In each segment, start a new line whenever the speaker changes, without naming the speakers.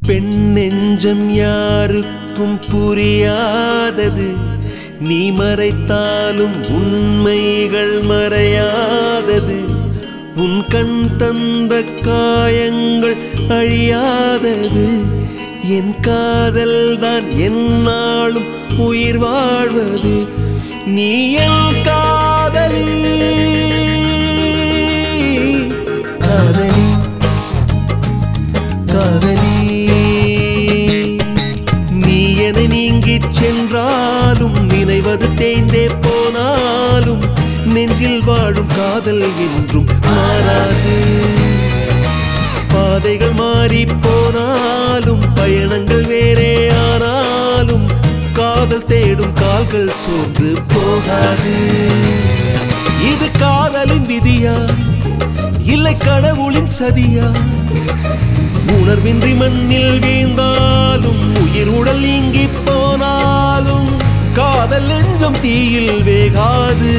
பெண் நெஞ்சம் யாருக்கும் புரியாதது நீ மறைத்தாலும் உண்மைகள் மறையாதது உன் கண் தந்த காயங்கள் அழியாதது என் காதல் தான் என்னாலும் உயிர் வாழ்வது நீ என் காதலி காதலி காதலி நீ என நீங்கிச் சென்றாலும் நினைவது தேய்ந்தே போனாலும் நெஞ்சில் வாழும் காதல் என்றும் மாறாது பாதைகள் மாறி போனாலும் பயணங்கள் வேறே ஆனாலும் காதல் தேடும் கால்கள் சோர்ந்து போகாது இது காதலின் விதியா இல்லை கடவுளின் சதியா உணர்வின்றி மண்ணில் வீழ்ந்தாலும் உயிர் உடல் நீங்கி போனாலும் காதல் நெஞ்சம் தீயில் வேகாது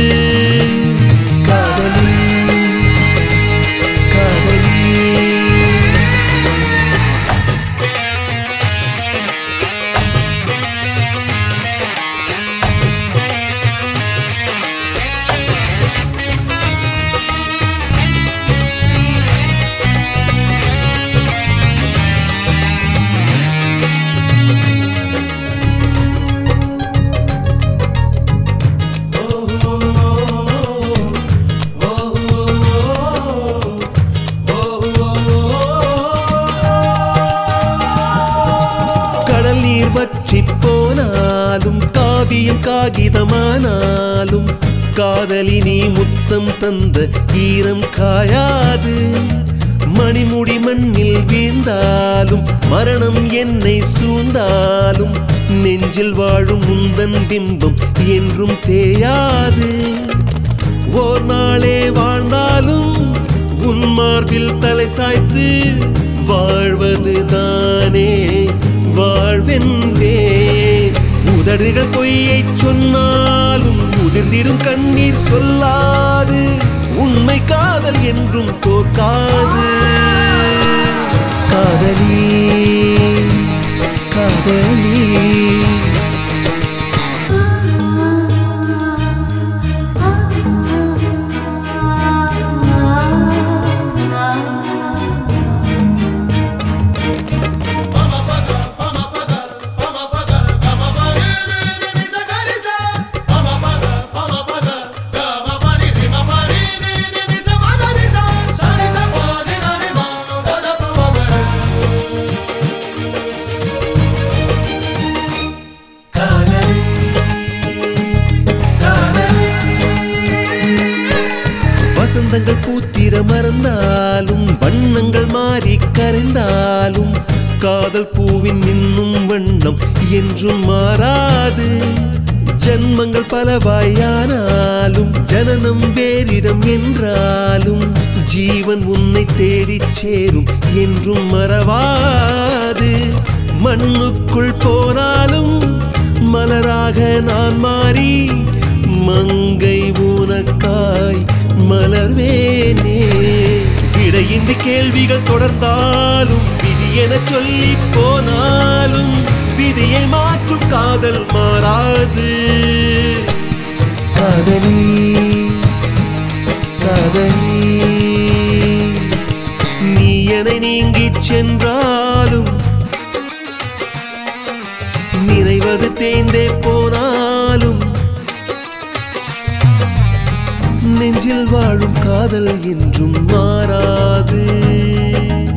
காதலி காதலி கடல் நீர் வற்றி போனாலும் காவியம் காகிதமானாலும் காதலி நீ முத்தம் தந்த ஈரம் காயாது மணிமுடி மண்ணில் வீழ்ந்தாலும் மரணம் என்னை சூழ்ந்தாலும் நெஞ்சில் வாழும் முந்தன் பிம்பம் என்றும் தேயாது ஓர் நாளே வாழ்ந்தாலும் உன் மார்பில் தலை சாய்த்து வாழ்வது தானே வாழ்வென்பே உதடுகள் பொய்யை சொன்னாலும் உதிர்ந்திடும் கண்ணீர் சொல்லாது உண்மை காதல் என்றும் தோற்காது காதலி காதலி வசந்தங்கள் பூத்திர மறந்தாலும் வண்ணங்கள் மாறி கரைந்தாலும் காதல் பூவின் இன்னும் வண்ணம் என்றும் மாறாது ஜன்மங்கள் பலவாயானாலும் ஜனனம் வேறிடம் என்றாலும் ஜீவன் உன்னை தேடிச் சேரும் என்றும் மறவாது மண்ணுக்குள் போனாலும் மலராக நான் மாறி மங்கை உனக்காய் மலர்வேனே விடையின்றி கேள்விகள் தொடர்ந்தாலும் விதி என சொல்லி போனாலும் விதியை மாற்றும் காதல் மாறாது காதலி காதலி நீ என நீங்கிச் சென்றாலும் நினைவது தேய்ந்தே போனாலும் நெஞ்சில் வாழும் காதல் என்றும் மாறாது